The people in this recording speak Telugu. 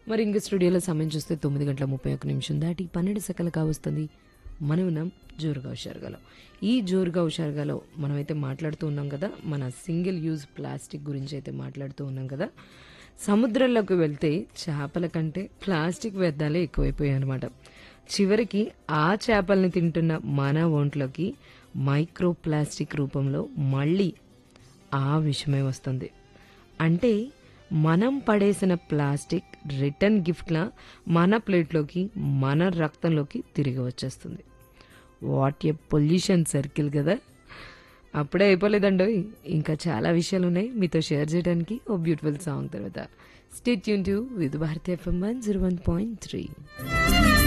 మరి ఇంక స్టూడియోలో సమయం చూస్తే తొమ్మిది గంటల ముప్పై ఒక్క నిమిషం దాటి పన్నెండు సెకలు కావస్తుంది మనం ఉన్నాం జోరుగా హుషారుగాలో ఈ జోరుగా హుషారుగాలో మనమైతే మాట్లాడుతూ ఉన్నాం కదా మన సింగిల్ యూజ్ ప్లాస్టిక్ గురించి అయితే మాట్లాడుతూ ఉన్నాం కదా సముద్రంలోకి వెళ్తే చేపల కంటే ప్లాస్టిక్ వ్యర్థాలే ఎక్కువైపోయాయి అనమాట చివరికి ఆ చేపల్ని తింటున్న మన ఒంట్లోకి మైక్రో ప్లాస్టిక్ రూపంలో మళ్ళీ ఆ విషయమే వస్తుంది అంటే మనం పడేసిన ప్లాస్టిక్ రిటర్న్ గిఫ్ట్లా మన ప్లేట్లోకి మన రక్తంలోకి తిరిగి వచ్చేస్తుంది వాట్ ఏ పొల్యూషన్ సర్కిల్ కదా అప్పుడే అయిపోలేదండో ఇంకా చాలా విషయాలు ఉన్నాయి మీతో షేర్ చేయడానికి ఓ బ్యూటిఫుల్ సాంగ్ తర్వాత స్టేట్ యూన్ to with Bharatiya FM one zero one point three